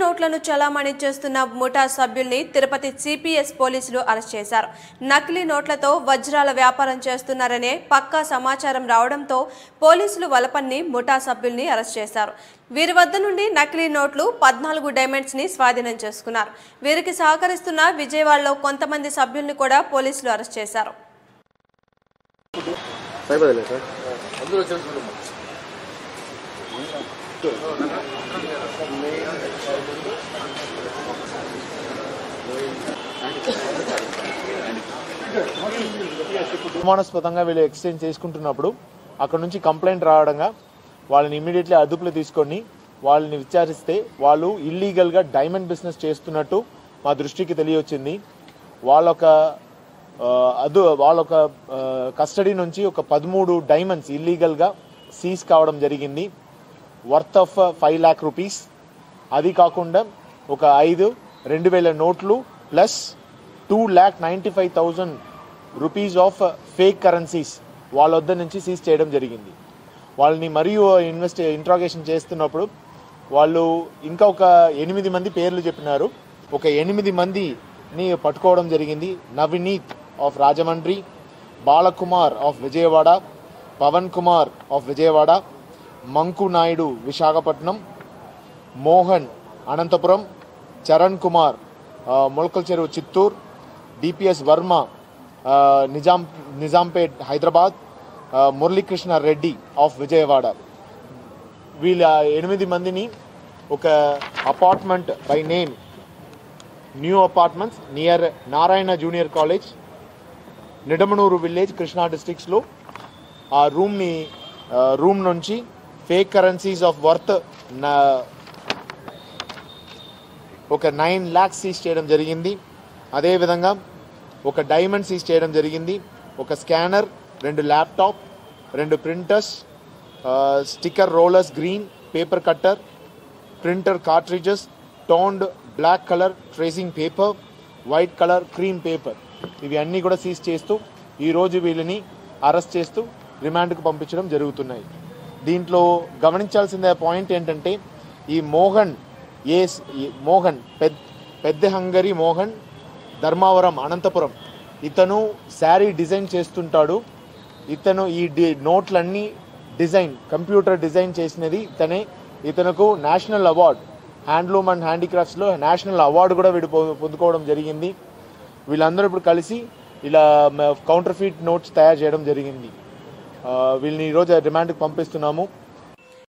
నోట్లను చలామణి చేస్తున్న ముఠా సభ్యుల్ని తిరుపతి సిపిఎస్ పోలీసులు అరెస్ట్ చేశారు నకిలీ నోట్లతో వజ్రాల వ్యాపారం చేస్తున్నారనే పక్కా సమాచారం రావడంతో పోలీసులు వలపన్ని ముఠా సభ్యుల్ని అరెస్ట్ చేశారు వీరి వద్ద నుండి నకిలీ నోట్లు పద్నాలుగు డైమండ్స్ ని స్వాధీనం చేసుకున్నారు వీరికి సహకరిస్తున్న విజయవాడలో కొంతమంది సభ్యుల్ని కూడా పోలీసులు అరెస్ట్ చేశారు సరిపోదులే సార్ అనుమానాస్పదంగా వీళ్ళు ఎక్స్చేంజ్ చేసుకుంటున్నప్పుడు అక్కడ నుంచి కంప్లైంట్ రావడంగా వాళ్ళని ఇమీడియట్లీ అదుపులో తీసుకొని వాళ్ళని విచారిస్తే వాళ్ళు ఇల్లీగల్గా డైమండ్ బిజినెస్ చేస్తున్నట్టు మా దృష్టికి తెలియొచ్చింది వాళ్ళొక ఆ, అదు వాళ్ళొక కస్టడీ నుంచి ఒక పదమూడు డైమండ్స్ ఇల్లీగల్గా సీజ్ కావడం జరిగింది worth of five lakh rupees అది కాకుండా ఒక ఐదు రెండు వేల నోట్లు plus two lakh ninety five thousand rupees of fake currencies వాళ్ళ వద్ద నుంచి సీజ్ చేయడం జరిగింది వాళ్ళని మరియు ఇన్వెస్ట్ ఇంట్రాగేషన్ చేస్తున్నప్పుడు వాళ్ళు ఇంకా ఒక ఎనిమిది మంది పేర్లు చెప్పినారు ఒక ఎనిమిది మందిని పట్టుకోవడం జరిగింది Navneet of Rajahmundry Balakumar of Vijayawada Pavan Kumar of Vijayawada Manku Naidu Visakhapatnam Mohan Anantapur Charan Kumar ఆ, మొలకల్ చెరువు చిత్తూరు డిపిఎస్ వర్మ ఆ, నిజాం నిజాంపేట్ హైదరాబాద్ ఆ, మురళీకృష్ణ రెడ్డి ఆఫ్ విజయవాడ వీళ్ళ ఎనిమిది మందిని ఒక apartment by name new apartments near Narayana junior college Nidamanuru village Krishna డిస్ట్రిక్ట్స్లో ఆ రూమ్ని రూమ్ నుంచి ఫేక్ కరెన్సీస్ ఆఫ్ వర్త్ ఒక నైన్ ల్యాక్స్ సీజ్ చేయడం జరిగింది అదేవిధంగా ఒక డైమండ్ సీజ్ చేయడం జరిగింది ఒక స్కానర్ రెండు ల్యాప్టాప్ రెండు printers sticker rollers green paper cutter printer cartridges toned black colour tracing paper white colour cream paper ఇవి అన్నీ కూడా సీజ్ చేస్తూ ఈరోజు వీళ్ళని అరెస్ట్ చేస్తూ రిమాండ్కు పంపించడం జరుగుతున్నాయి దీంట్లో గమనించాల్సిన పాయింట్ ఏంటంటే ఈ మోహన్ ఏ ఈ మోహన్ పెద్ద పెద్ద హంగరి మోహన్ ధర్మావరం అనంతపురం ఇతను శారీ డిజైన్ చేస్తుంటాడు ఇతను ఈ డి నోట్లన్నీ డిజైన్ కంప్యూటర్ డిజైన్ చేసినది ఇతనే ఇతనుకు నేషనల్ అవార్డ్ హ్యాండ్లూమ్ అండ్ హ్యాండీక్రాఫ్ట్స్లో నేషనల్ అవార్డు కూడా వీడు పొ- పొందుకోవడం జరిగింది వీళ్ళందరూ ఇప్పుడు కలిసి ఇలా కౌంటర్ ఫీట్ నోట్స్ తయారు చేయడం జరిగింది ఆ, వీళ్ళని ఈరోజు రిమాండ్కి పంపిస్తున్నాము